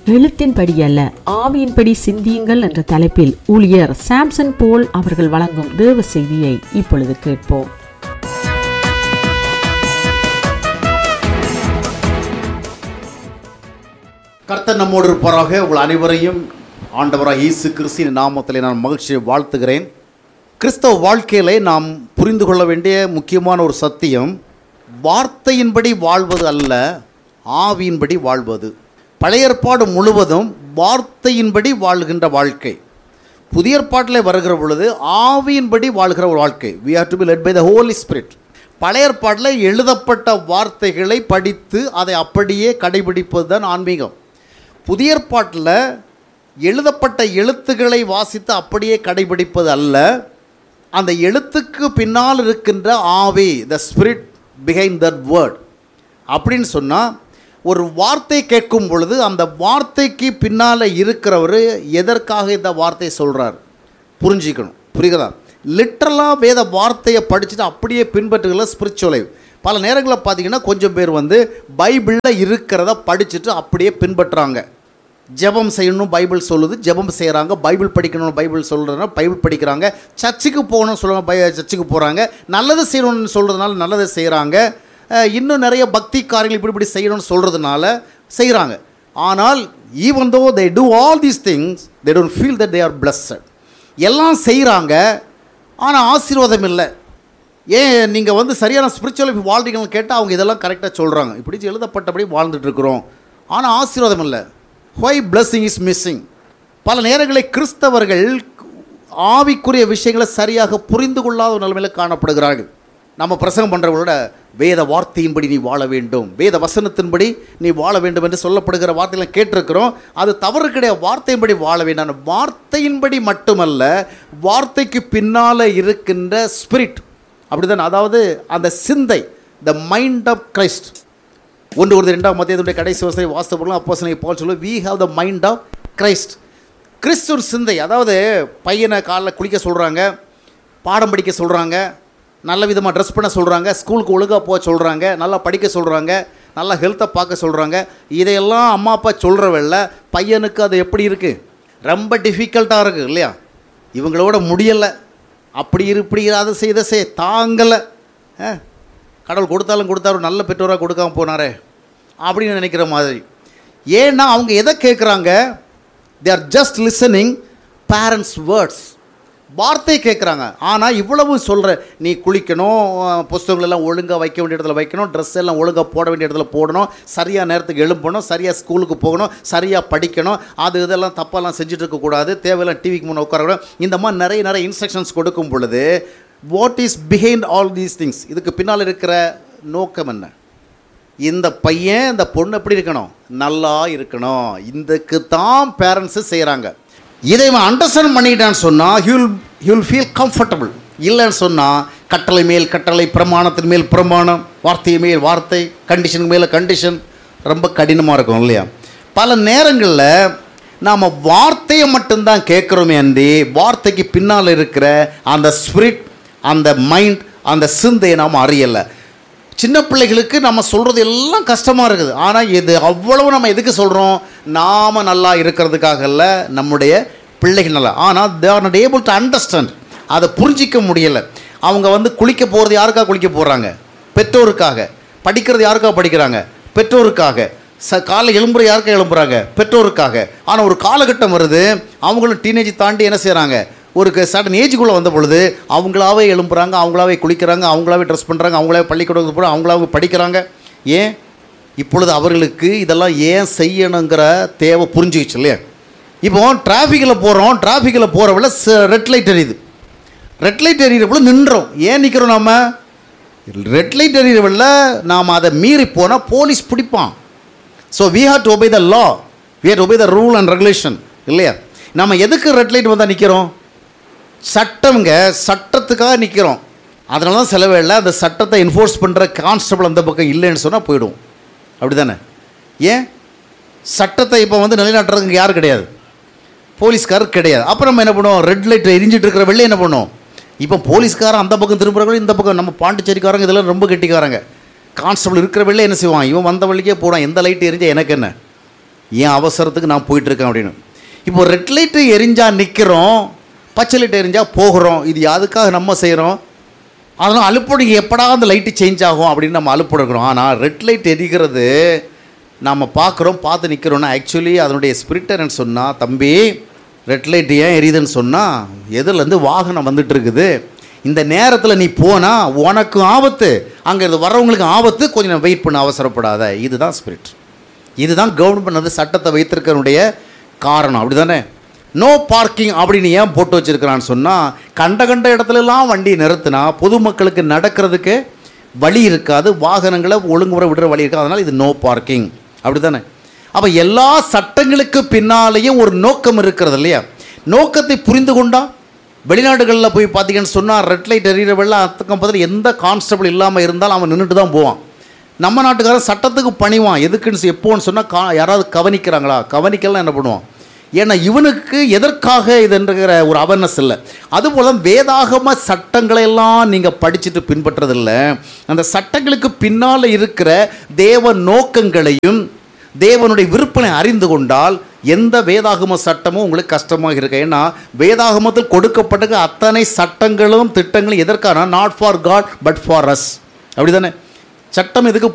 எழுத்தின்படி அல்ல ஆவியின்படி சிந்தியுங்கள் என்ற தலைப்பில் ஊழியர் சாம்சன் போல் அவர்கள் வழங்கும் தேவ செய்தியை இப்பொழுது கேட்போம் கர்த்தர் நம்மோடு இருப்பாராக உங்கள் அனைவரையும் ஆண்டவராக இயேசு கிறிஸ்தின் நாமத்திலே நான் மகிழ்ச்சியை வாழ்த்துகிறேன் கிறிஸ்தவ வாழ்க்கையிலே நாம் புரிந்து கொள்ள வேண்டிய முக்கியமான ஒரு சத்தியம் வார்த்தையின்படி வாழ்வது அல்ல ஆவியின்படி வாழ்வது பழைய ஏற்பாடு முழுவதும் வார்த்தையின்படி வாழ்கின்ற வாழ்க்கை புதிய ஏற்பாட்டில் வருகிற பொழுது ஆவியின்படி வாழ்கிற ஒரு வாழ்க்கை we have to be led by the Holy Spirit பழைய ஏற்பாட்டில் எழுதப்பட்ட வார்த்தைகளை படித்து அதை அப்படியே கடைபிடிப்பது தான் ஆன்மீகம் புதிய ஏற்பாட்டில் எழுதப்பட்ட எழுத்துக்களை வாசித்து அப்படியே கடைபிடிப்பது அல்ல அந்த எழுத்துக்கு பின்னால் இருக்கின்ற ஆவி the spirit behind that word அப்படின்னு சொன்னால் ஒரு வார்த்தை கேட்கும் பொழுது அந்த வார்த்தைக்கு பின்னால் இருக்கிறவர் எதற்காக இந்த வார்த்தையை சொல்கிறார் புரிஞ்சிக்கணும் புரியுதா லிட்ரலாக வேத வார்த்தையை படிச்சுட்டு அப்படியே பின்பற்றுகிற ஸ்பிரிச்சுவலை பல நேரங்களில் பார்த்தீங்கன்னா கொஞ்சம் பேர் வந்து பைபிளில் இருக்கிறத படிச்சுட்டு அப்படியே பின்பற்றுறாங்க ஜெபம் செய்யணும் பைபிள் சொல்லுது ஜெபம் செய்கிறாங்க பைபிள் படிக்கணும்னு பைபிள் சொல்கிறதுனால பைபிள் படிக்கிறாங்க சர்ச்சுக்கு போகணும்னு சொல்லுவாங்க பை சர்ச்சுக்கு போகிறாங்க நல்லது செய்யணும்னு சொல்கிறதுனால நல்லது செய்கிறாங்க அஹ், இன்னும் நிறைய பக்தி காரியங்கள் இப்படி இப்படி செய்யணும்னு சொல்கிறதுனால செய்கிறாங்க ஆனால் even though they do all these things they don't feel that they are blessed எல்லாம் செய்கிறாங்க ஆனால் ஆசீர்வாதம் இல்லை ஏன் நீங்கள் வந்து சரியான ஸ்பிரிச்சுவல் வாழ்றீங்கன்னு கேட்டால் அவங்க இதெல்லாம் கரெக்டாக சொல்கிறாங்க இப்படி எழுதப்பட்டபடி வாழ்ந்துட்டு இருக்கிறோம் ஆனால் ஆசீர்வாதம் இல்லை ஒய் பிளஸ்ஸிங் இஸ் மிஸ்ஸிங் பல நேரங்களில் கிறிஸ்தவர்கள் ஆவிக்குரிய விஷயங்களை சரியாக புரிந்து கொள்ளாத ஒரு நிலைமையில் காணப்படுகிறார்கள் நம்ம பிரசங்கம் பண்ணுறவங்களோட வேத வார்த்தையின்படி நீ வாழ வேண்டும் வேத வசனத்தின்படி நீ வாழ வேண்டும் என்று சொல்லப்படுகிற வார்த்தைகளை கேட்டிருக்கிறோம் அது தவறு கிடையாது வார்த்தையின்படி வாழ வேண்டும் வார்த்தையின்படி மட்டுமல்ல வார்த்தைக்கு பின்னால் இருக்கின்ற ஸ்பிரிட் அப்படிதான் அதாவது அந்த சிந்தை த மைண்ட் ஆஃப் கிரைஸ்ட் ஒன்று ஒரு ரெண்டாம் மத்தியத்துடைய கடைசி வசதி வாஸ்தவர்களும் அப்போ போல் சொல்லு we have the mind of Christ கிறிஸ்துவின் சிந்தை அதாவது பையனை காலைல குளிக்க சொல்கிறாங்க பாடம் படிக்க சொல்கிறாங்க நல்ல விதமாக ட்ரெஸ் பண்ண சொல்கிறாங்க ஸ்கூலுக்கு ஒழுங்காக போக சொல்கிறாங்க நல்லா படிக்க சொல்கிறாங்க நல்லா ஹெல்த்தை பார்க்க சொல்கிறாங்க இதையெல்லாம் அம்மா அப்பா சொல்கிற வேளை பையனுக்கு அது எப்படி இருக்குது ரொம்ப டிஃபிகல்ட்டாக இருக்குது இல்லையா இவங்களோட முடியலை அப்படி இரு இப்படி இரு, அதை செய் இதை செய் தாங்கலை ஆ கடவுள் கொடுத்தாலும் கொடுத்தாரு நல்ல பெற்றோராக கொடுக்காம போனாரே அப்படின்னு நினைக்கிற மாதிரி ஏன்னா அவங்க எதை கேட்குறாங்க they are just listening parents words வார்த்தை கேட்குறாங்க ஆனால் இவ்வளவு சொல்கிற நீ குளிக்கணும் அஹ், புஸ்தகங்கள் எல்லாம் ஒழுங்காக வைக்க வேண்டிய இடத்துல வைக்கணும் ட்ரெஸ் எல்லாம் ஒழுங்காக போட வேண்டிய இடத்துல போடணும் சரியாக நேரத்துக்கு எழும்பணும் சரியாக ஸ்கூலுக்கு போகணும் சரியாக படிக்கணும் அது இதெல்லாம் தப்பெல்லாம் செஞ்சுட்டு இருக்கக்கூடாது தேவையில்லாம் டிவிக்கு முன்னே உட்காரக்கூடாது இந்த மாதிரி நிறைய நிறைய இன்ஸ்ட்ரக்ஷன்ஸ் கொடுக்கும் பொழுது what is behind all these things இதுக்கு பின்னால் இருக்கிற நோக்கம் என்ன இந்த பையன் இந்த பொண்ணு எப்படி இருக்கணும் நல்லா இருக்கணும் இதுக்கு தான் பேரண்ட்ஸு செய்கிறாங்க இதை இவன் அண்டர்ஸ்டாண்ட் பண்ணிக்கிட்டான்னு சொன்னால் ஹியூல் ஹியூல் ஃபீல் கம்ஃபர்டபுள் இல்லைன்னு சொன்னால் கட்டளை மேல் கட்டளை பிரமாணத்தின் மேல் பிரமாணம் வார்த்தை மேல் வார்த்தை கண்டிஷனுக்கு மேலே கண்டிஷன் ரொம்ப கடினமாக இருக்கும் இல்லையா பல நேரங்களில் நாம் வார்த்தையை மட்டும்தான் கேட்குறோமே அன்றி வார்த்தைக்கு பின்னால் இருக்கிற அந்த ஸ்பிரிட் அந்த மைண்ட் அந்த சிந்தையை நாம் அறியலை சின்ன பிள்ளைகளுக்கு நம்ம சொல்கிறது எல்லாம் கஷ்டமாக இருக்குது ஆனால் இது அவ்வளவு நம்ம எதுக்கு சொல்கிறோம் நாம் நல்லா இருக்கிறதுக்காக இல்லை நம்முடைய பிள்ளைகள் நல்லா ஆனால் they are not able to understand அதை புரிஞ்சிக்க முடியலை அவங்க வந்து குளிக்க போகிறது யாருக்காக குளிக்க போகிறாங்க பெற்றோருக்காக படிக்கிறது யாருக்காக படிக்கிறாங்க பெற்றோருக்காக ச காலை எழும்புற யாருக்காக எழும்புறாங்க பெற்றோருக்காக ஆனால் ஒரு காலகட்டம் வருது அவங்களும் டீனேஜ் தாண்டி என்ன செய்கிறாங்க ஒரு சடன் ஏஜுக்குள்ளே வந்த பொழுது அவங்களாவே எழும்புறாங்க அவங்களாவே குளிக்கிறாங்க அவங்களாவே ட்ரெஸ் பண்ணுறாங்க அவங்களாவே பள்ளிக்கூடத்துக்கு போகிறாங்க அவங்களாவே படிக்கிறாங்க ஏன் இப்பொழுது அவர்களுக்கு இதெல்லாம் ஏன் செய்யணுங்கிற தேவை புரிஞ்சுக்கிச்சு இல்லையா இப்போ டிராஃபிக்கில் போகிறோம் டிராஃபிக்கில் போகிறவள ரெட் லைட் எரியுது ரெட் லைட் எரியிறப்பல நின்றோம் ஏன் நிற்கிறோம் நம்ம ரெட் லைட் எரியிறவள நாம் அதை மீறி போனால் போலீஸ் பிடிப்பான் so we have to obey the law we have to obey the rule and regulation இல்லையா நம்ம எதுக்கு ரெட் லைட் வந்தால் நிற்கிறோம் சட்டம்ங்க சட்டத்துக்காக நிற்கிறோம் அதனால தான் சில வேளை அந்த சட்டத்தை என்ஃபோர்ஸ் பண்ணுற கான்ஸ்டபிள் அந்த பக்கம் இல்லைன்னு சொன்னால் போயிடும் அப்படி தானே ஏன் சட்டத்தை இப்போ வந்து நிலைநாட்டுறதுக்கு யார் கிடையாது போலீஸ்காரர் கிடையாது அப்புறம் நம்ம என்ன பண்ணுவோம் ரெட் லைட் எரிஞ்சிட்டு இருக்கிற வெள்ளை என்ன பண்ணுவோம் இப்போ போலீஸ்காரன் அந்த பக்கம் திரும்புறவங்க இந்த பக்கம் நம்ம பாண்டிச்சேரிக்காரங்க இதெல்லாம் ரொம்ப கெட்டிக்காரங்க கான்ஸ்டபிள் இருக்கிற வெள்ளை என்ன செய்வான் இவன் வந்த வழிக்கே போடான் எந்த லைட் எரிஞ்சா எனக்கு என்ன என் அவசரத்துக்கு நான் போயிட்டுருக்கேன் அப்படின்னு இப்போ ரெட் லைட்டு எரிஞ்சா நிற்கிறோம் பச்சை லைட் எரிஞ்சா போகிறோம் இது யாதுக்காக நம்ம செய்கிறோம் அதெல்லாம் அலுப்படி எப்படா அந்த லைட்டு சேஞ்ச் ஆகும் அப்படின்னு நம்ம அலுப்பட இருக்கிறோம் ஆனால் ரெட் லைட் எரிகிறது நாம் பார்க்குறோம் பார்த்து நிற்கிறோன்னா ஆக்சுவலி அதனுடைய ஸ்பிரிட்டர்னு சொன்னால் தம்பி ரெட் லைட் ஏன் எரியுதுன்னு சொன்னால் எதுலேருந்து வாகனம் வந்துட்டு இருக்குது இந்த நேரத்தில் நீ போனால் உனக்கும் ஆபத்து அங்கே இருந்து வர்றவங்களுக்கு ஆபத்து கொஞ்சம் நேரம் வெயிட் பண்ண அவசரப்படாத இதுதான் ஸ்பிரிட் இதுதான் கவர்மெண்ட் வந்து சட்டத்தை வைத்திருக்கிறனுடைய காரணம் அப்படி தானே நோ பார்க்கிங் அப்படின்னு ஏன் போட்டு வச்சிருக்கிறான்னு சொன்னால் கண்ட கண்ட இடத்துலலாம் வண்டி நிறுத்தினா பொதுமக்களுக்கு நடக்கிறதுக்கு வழி இருக்காது வாகனங்களை ஒழுங்குமுறை விடுற வழி இருக்காது அதனால் இது நோ பார்க்கிங் அப்படி தானே அப்போ எல்லா சட்டங்களுக்கு பின்னாலேயும் ஒரு நோக்கம் இருக்கிறது இல்லையா நோக்கத்தை புரிந்து கொண்டா வெளிநாடுகளில் போய் பார்த்தீங்கன்னு சொன்னால் ரெட் லைட் எறிகிற வெள்ளம் அத்தக்கம் பதில் எந்த கான்ஸ்டபிள் இல்லாமல் இருந்தாலும் அவன் நின்றுட்டு தான் போவான் நம்ம நாட்டுக்காரன் சட்டத்துக்கு பணிவான் எதுக்குன்னு சொ- எப்போன்னு சொன்னால் கா யாராவது கவனிக்கிறாங்களா கவனிக்கலாம் என்ன பண்ணுவான் ஏன்னா இவனுக்கு எதற்காக இதுன்ற ஒரு அவேர்னஸ் இல்லை அதுபோல் வேதாகம சட்டங்களை எல்லாம் நீங்கள் படிச்சுட்டு பின்பற்றதில்ல அந்த சட்டங்களுக்கு பின்னால் இருக்கிற தேவ நோக்கங்களையும் தேவனுடைய விருப்பனை அறிந்து கொண்டால் எந்த வேதாகம சட்டமும் உங்களுக்கு கஷ்டமாக இருக்கு ஏன்னா வேதாகமத்தில் கொடுக்கப்பட்ட அத்தனை சட்டங்களும் திட்டங்களும் எதற்கான not for God but for us அப்படிதானே சட்டம் எதுக்கு